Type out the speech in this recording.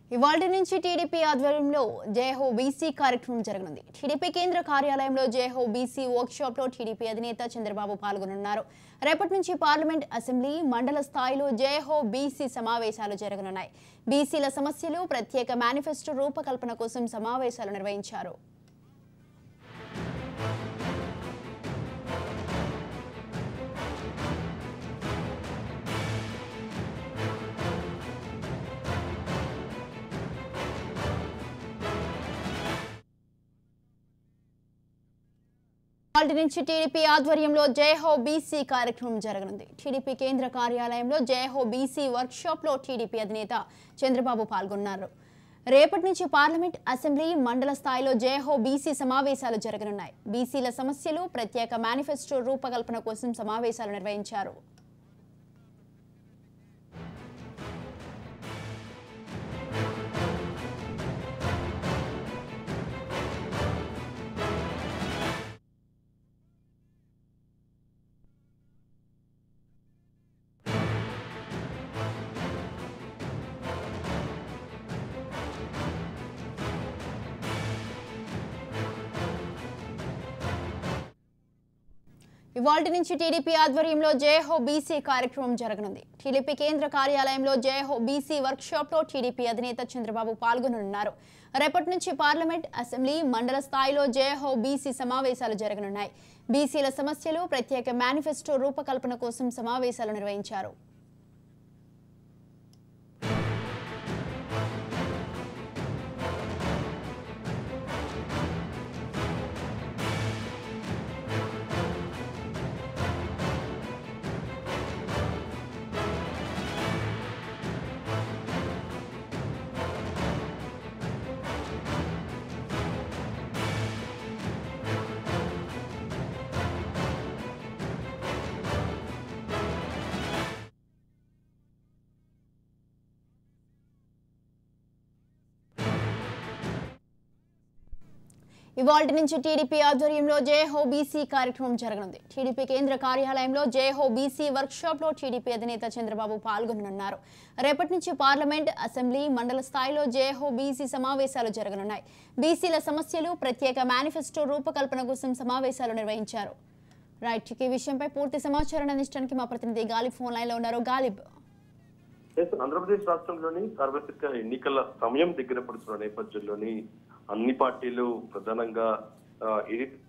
ఇవాళ నుంచి టీడీపీ ఆధ్వర్యంలో జయహో బీసీ కార్యక్రమం జరగనుంది టీడీపీ కేంద్ర కార్యాలయంలో జయహో బీసీ వర్క్షాప్ లో టీడీపీ అధినేత చంద్రబాబు పాల్గొనున్నారు రేపటి నుంచి పార్లమెంట్ అసెంబ్లీ మండల స్థాయిలో జయహో బీసీ సమావేశాలు జరగనున్నాయి బీసీల సమస్యలు ప్రత్యేక మేనిఫెస్టో రూపకల్పన కోసం సమావేశాలు నిర్వహించారు ఇవాళ నుంచి టీడీపీ ఆధ్వర్యంలో జయహో బీసీ కార్యక్రమం జరగనుంది టీడీపీ కేంద్ర కార్యాలయంలో జయహో బీసీ వర్క్షాప్ లో టీడీపీ అధినేత చంద్రబాబు పాల్గొన్నారు రేపటి నుంచి పార్లమెంట్ అసెంబ్లీ మండల స్థాయిలో జయహో బీసీ సమావేశాలు జరగనున్నాయి బీసీల సమస్యలు ప్రత్యేక మేనిఫెస్టో రూపకల్పన కోసం సమావేశాలు నిర్వహించారు ఇవాళ నుంచి టీడీపీ ఆధ్వర్యంలో జయహో బీసీ కార్యక్రమం జరగనుంది టీడీపీ కేంద్ర కార్యాలయంలో జయహో బీసీ వర్క్షాప్ లో టీడీపీ అధినేత చంద్రబాబు పాల్గొననున్నారు రేపటి నుంచి పార్లమెంట్ అసెంబ్లీ మండల స్థాయిలో జయహో బీసీ సమావేశాలు జరగనున్నాయి బీసీల సమస్యలు ప్రత్యేక మేనిఫెస్టో రూపకల్పన కోసం సమావేశాలు నిర్వహించారు ఇవాళ నుంచి టీడీపీ ఆధ్వర్యంలో జయహో బీసీ కార్యక్రమం జరగనుంది టీడీపీ కేంద్ర కార్యాలయంలో జయహో బీసీ వర్క్షాప్ లో టీడీపీ అధినేత చంద్రబాబు పాల్గొననున్నారు రేపటి నుంచి పార్లమెంట్ అసెంబ్లీ మండల స్థాయిలో జయహో బీసీ సమావేశాలు జరగనున్నాయి బీసీల సమస్యలు ప్రత్యేక మేనిఫెస్టో రూపకల్పన కోసం సమావేశాలు నిర్వహించారు రైట్ ఈ విషయంపై పూర్తి సమాచారాన్ని అందించడానికి మా ప్రతినిధి గాలిబ్ ఫోన్ లైన్ లో ఉన్నారు గాలిబ్ ఎస్ ఆంధ్రప్రదేశ్ రాష్ట్రంలోని సార్వత్రిక ఎన్నికల సమయం దగ్గర పడుతున్న నేపథ్యంలోని అన్ని పార్టీలు ప్రధానంగా ఆ, ఏదైతే